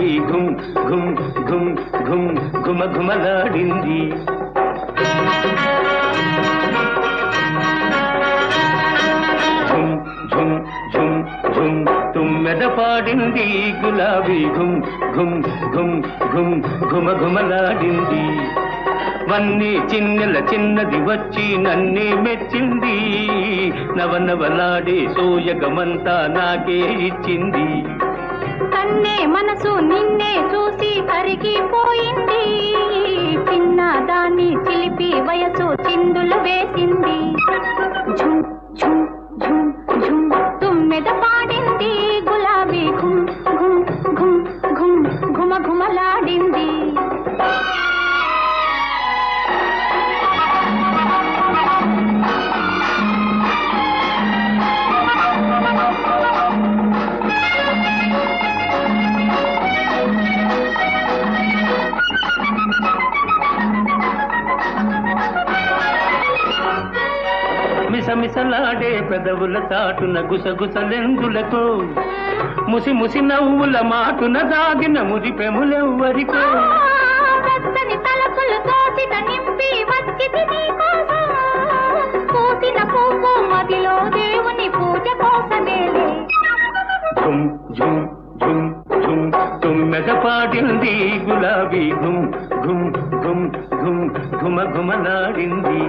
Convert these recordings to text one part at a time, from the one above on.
గులాబీ ఘుమ్ ఘుమ్ ఘుమ్ ఘుమ్ ఘుమ ఘుమలాడింది ఝుమ్ ఝుమ్ ఝుమ్ ఝుమ్ తుమ్మెద పాడింది గులాబీ ఘుమ్ ఘుమ్ ఘుమ్ ఘుమ్ ఘుమ ఘుమలాడింది వన్నీ చిన్నెల చిన్నది వచ్చి నన్నే మెచ్చింది నవనవలాడే సోయగమంతా నాకే ఇచ్చింది కన్నే మనసు నిన్నే చూసి కరిగిపోయింది చిన్న దాన్ని చిలిపి వయసు చిందులు వేసింది ఝుమ్ ఝుమ్ ఝుమ్ ఝుమ్ తుమ్మెద పాడింది గులాబీ ఘుమ్ ఘుమ్ ఘుమ్ ఘుమ్ ఘుమ ఘుమలాడింది మిసమిసలాడే పెదవుల చాటున గుసగుసలెందులతో ముసి ముసి నవ్వుల మాటున దాగిన మురిపెములెవ్వరికో వెచ్చని తలపులు తోసిన నింపి వచ్చింది నీకోసం పూసిన పువ్వు మదిలో దేవుని పూజ కోసమేలే ఝుమ్ ఝుమ్ ఝుమ్ ఝుమ్ తుమ్మెద పాడింది గులాబీ ఘుమ్ ఘుమ్ ఘుమ్ ఘుమ్ ఘుమ ఘుమలాడింది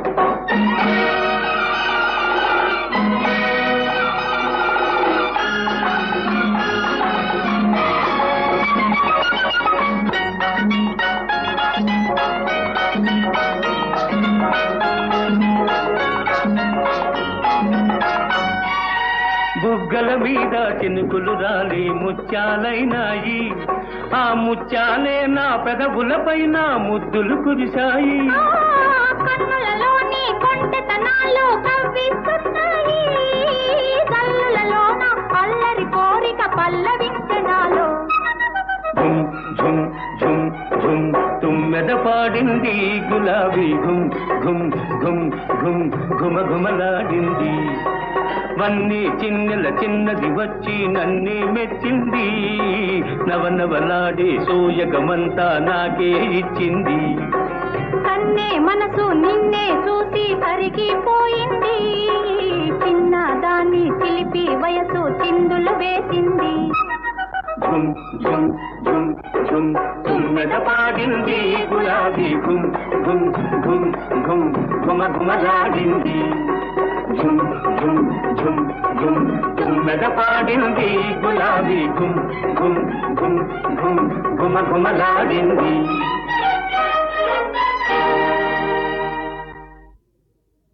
బుగ్గల మీద చినుకులు రాలి ముత్యాలైనాయి ఆ ముత్యాలే నా పెదవుల పైన ముద్దులు కురిశాయి ఆ, కన్నులలోని కొంటెతనాలు కవ్విస్తున్నాయి కళ్ళులలోన అల్లరి కోరిక పల్లవించనాలో ఝుమ్ ఝుమ్ ఝుమ్ ఝుమ్ తుమ్మెద పాడింది గులాబీ ఘుమ్ ఘుమ్ ఘుమ్ ఘుమ్ ఘుమ ఘుమలాడింది వన్నీ చిన్నెల చిన్నది వచ్చి నన్నే మెచ్చింది నవనవలాడే సోయగమంతా నాకే ఇచ్చింది కన్నే మనసు నిన్నే చూసి కరిగిపోయింది చిన్న దాన్ని చిలిపి వయసు చిందులు వేసింది ఝుమ్ ఝుమ్ ఝుమ్ ఝుమ్ తుమ్మెద పాడింది గులాబీ ఘుమ్ ఘుమ్ ఘుమ్ ఘుమ్ ఘుమ ఘుమలాడింది ఝుమ్ ఝుమ్ ఝుమ్ ఝుమ్ తుమ్మెద పాడింది గులాబీ ఘుమ్ ఘుమ్ ఘుమ్ ఘుమ్ ఘుమ ఘుమలాడింది